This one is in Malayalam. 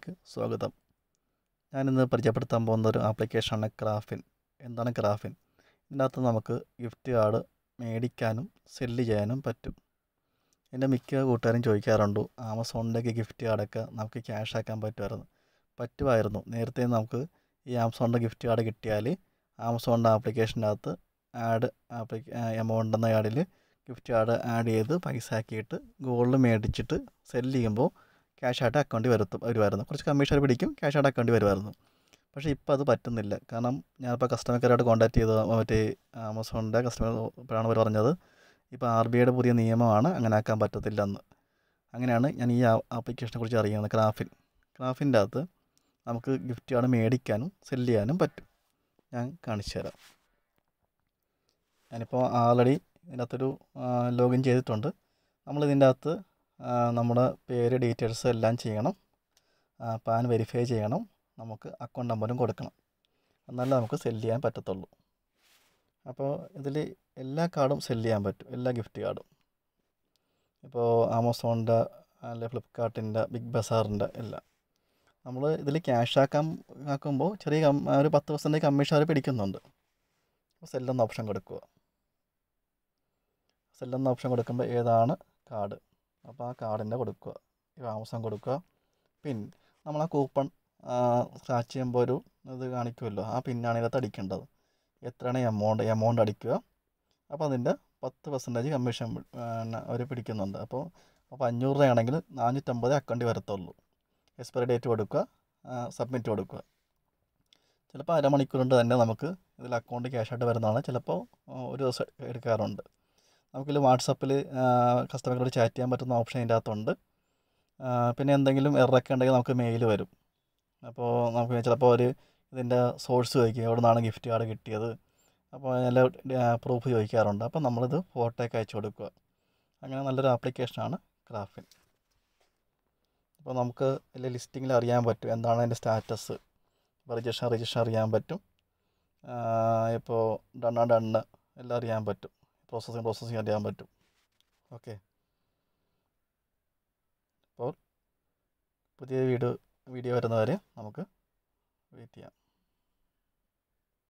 വീഡിയോയിലേക്ക് സ്വാഗതം ഞാനിന്ന് പരിചയപ്പെടുത്താൻ പോകുന്ന ഒരു ആപ്ലിക്കേഷനാണ് ക്രാഫിൻ എന്താണ് ക്രാഫിൻ ഇതിനകത്ത് നമുക്ക് ഗിഫ്റ്റ് കാർഡ് മേടിക്കാനും സെല്ല് ചെയ്യാനും പറ്റും എൻ്റെ മിക്ക കൂട്ടുകാരും ചോദിക്കാറുണ്ട് ആമസോണിലേക്ക് ഗിഫ്റ്റ് കാർഡൊക്കെ നമുക്ക് ക്യാഷ് ആക്കാൻ പറ്റുമായിരുന്നു പറ്റുമായിരുന്നു നേരത്തെ നമുക്ക് ഈ ആമസോണിൻ്റെ ഗിഫ്റ്റ് കാർഡ് കിട്ടിയാൽ ആമസോണിൻ്റെ ആപ്ലിക്കേഷൻ്റെ അകത്ത് ആഡ് ആപ്ലിക്ക എമൗണ്ട് എന്ന കാർഡിൽ ഗിഫ്റ്റ് കാർഡ് ആഡ് ചെയ്ത് പൈസ ആക്കിയിട്ട് ഗോൾഡ് മേടിച്ചിട്ട് സെല്ല് ചെയ്യുമ്പോൾ ക്യാഷ് ആയിട്ട് അക്കൗണ്ടിൽ വരുത്തും വരുമായിരുന്നു കുറച്ച് കമ്മീഷൻ പിടിക്കും ക്യാഷ് ആയിട്ട് അക്കൗണ്ടിൽ വരുമായിരുന്നു പക്ഷേ ഇപ്പോൾ അത് പറ്റുന്നില്ല കാരണം ഞാനിപ്പോൾ കസ്റ്റമർ കെയറായിട്ട് കോൺടാക്ട് ചെയ്ത മറ്റേ ആമസോണിൻ്റെ കസ്റ്റമർ ഇപ്പോഴാണ് അവർ പറഞ്ഞത് ഇപ്പോൾ ആർ ബി ഐയുടെ പുതിയ നിയമമാണ് അങ്ങനെ ആക്കാൻ പറ്റത്തില്ല എന്ന് അങ്ങനെയാണ് ഞാൻ ഈ ആപ്ലിക്കേഷനെ കുറിച്ച് അറിയുന്നത് ക്രാഫിൻ ക്രാഫിൻ്റെ അകത്ത് നമുക്ക് ഗിഫ്റ്റ് കാർഡ് മേടിക്കാനും സെല്ല് ചെയ്യാനും പറ്റും ഞാൻ കാണിച്ചു തരാം ഞാനിപ്പോൾ ആൾറെഡി ഇതിനകത്തൊരു ലോഗിൻ ചെയ്തിട്ടുണ്ട് നമ്മൾ ഇതിൻ്റെ അകത്ത് നമ്മുടെ പേര് ഡീറ്റെയിൽസ് എല്ലാം ചെയ്യണം പാൻ വെരിഫൈ ചെയ്യണം നമുക്ക് അക്കൗണ്ട് നമ്പറും കൊടുക്കണം എന്നാലേ നമുക്ക് സെല്ല് ചെയ്യാൻ പറ്റത്തുള്ളൂ അപ്പോൾ ഇതിൽ എല്ലാ കാർഡും സെല്ല് ചെയ്യാൻ പറ്റും എല്ലാ ഗിഫ്റ്റ് കാർഡും ഇപ്പോൾ ആമസോണിൻ്റെ അല്ലെ ഫ്ലിപ്കാർട്ടിൻ്റെ ബിഗ് ബസാറിൻ്റെ എല്ലാം നമ്മൾ ഇതിൽ ക്യാഷ് ആക്കാൻ ആക്കുമ്പോൾ ചെറിയ കം ഒരു പത്ത് പെർസെൻറ്റ് കമ്മീഷൻ അവർ പിടിക്കുന്നുണ്ട് അപ്പോൾ സെല്ലെന്ന ഓപ്ഷൻ കൊടുക്കുക സെല്ലെന്ന ഓപ്ഷൻ കൊടുക്കുമ്പോൾ ഏതാണ് കാർഡ് അപ്പോൾ ആ കാർഡിൻ്റെ കൊടുക്കുക ഇപ്പോൾ ആമസോൺ കൊടുക്കുക പിൻ നമ്മൾ ആ കൂപ്പൺ സ്ക്രാച്ച് ചെയ്യുമ്പോൾ ഒരു ഇത് കാണിക്കുമല്ലോ ആ പിന്നാണ് ഇതിനകത്ത് അടിക്കേണ്ടത് എത്രയാണ് എമൗണ്ട് എമൗണ്ട് അടിക്കുക അപ്പോൾ അതിൻ്റെ പത്ത് പെർസെൻറ്റേജ് കമ്മീഷൻ അവർ പിടിക്കുന്നുണ്ട് അപ്പോൾ അപ്പോൾ അഞ്ഞൂറ് രൂപയാണെങ്കിൽ നാനൂറ്റമ്പത് അക്കൗണ്ടിൽ വരത്തുള്ളൂ എക്സ്പയറി ഡേറ്റ് കൊടുക്കുക സബ്മിറ്റ് കൊടുക്കുക ചിലപ്പോൾ അരമണിക്കൂർ കൊണ്ട് തന്നെ നമുക്ക് ഇതിൽ അക്കൗണ്ട് ക്യാഷ് ആയിട്ട് വരുന്നതാണ് ചിലപ്പോൾ ഒരു ദിവസം എടുക്കാറുണ്ട് നമുക്കിതിൽ വാട്സപ്പിൽ കസ്റ്റമറോട് ചാറ്റ് ചെയ്യാൻ പറ്റുന്ന ഓപ്ഷൻ ഇതിൻ്റെ അകത്തുണ്ട് പിന്നെ എന്തെങ്കിലും എററൊക്കെ ഉണ്ടെങ്കിൽ നമുക്ക് മെയിൽ വരും അപ്പോൾ നമുക്ക് ചിലപ്പോൾ ഒരു ഇതിൻ്റെ സോഴ്സ് ചോദിക്കും എവിടെ നിന്നാണ് ഗിഫ്റ്റ് കാർഡ് കിട്ടിയത് അപ്പോൾ നല്ല പ്രൂഫ് ചോദിക്കാറുണ്ട് അപ്പോൾ നമ്മളിത് ഫോട്ടോ ഒക്കെ അയച്ചു കൊടുക്കുക അങ്ങനെ നല്ലൊരു ആപ്ലിക്കേഷനാണ് ക്രാഫിൻ അപ്പോൾ നമുക്ക് ഇതിൽ ലിസ്റ്റിങ്ങിൽ അറിയാൻ പറ്റും എന്താണ് അതിൻ്റെ സ്റ്റാറ്റസ് രജിസ്ട്രേഷൻ രജിസ്ട്രേഷൻ അറിയാൻ പറ്റും ഇപ്പോൾ ഡണ്ണ ഡണ്ണ് എല്ലാം അറിയാൻ പറ്റും പ്രോസസ്സിങ് പ്രോസസ്സിങ് അറിയാൻ പറ്റും ഓക്കെ അപ്പോൾ പുതിയ വീഡിയോ വീഡിയോ വരുന്നവരെ നമുക്ക് വെയിറ്റ് ചെയ്യാം